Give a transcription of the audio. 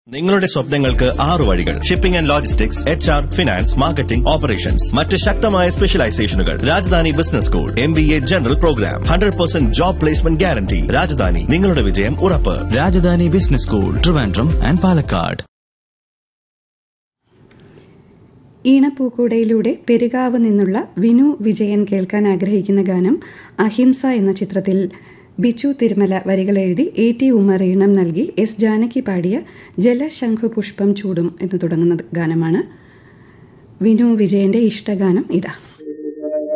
നിങ്ങളുടെ സ്വപ്നങ്ങൾക്ക് ആറു വഴികൾ shipping and logistics H R finance marketing operations മറ്റ് ശക്തമായ സ്പെഷ്യലൈസേഷനുകൾ Rajadhani business school M B A general program hundred percent job placement guarantee Rajadhani നിങ്ങളുടെ വിജയം ഉറപ്പ് Rajadhani business school Trivandrum and Palakkad ഈണപ്പൂക്കൂടയിലൂടെ പെരുകാവ് നിന്നുള്ള വിനു വിജയൻ കേൾക്കാൻ ആഗ്രഹിക്കുന്ന ഗാനം അഹിംസ എന്ന ചിത്രത്തിൽ ബിച്ചു തിരുമല വരികൾ എഴുതി എ ടി ഉമർ ഈണം നൽകി എസ് ജാനകി പാടിയ ജലശംഖു പുഷ്പം ചൂടും എന്ന് തുടങ്ങുന്ന ഗാനമാണ് വിനു വിജയന്റെ ഇഷ്ടഗാനം ഇതാ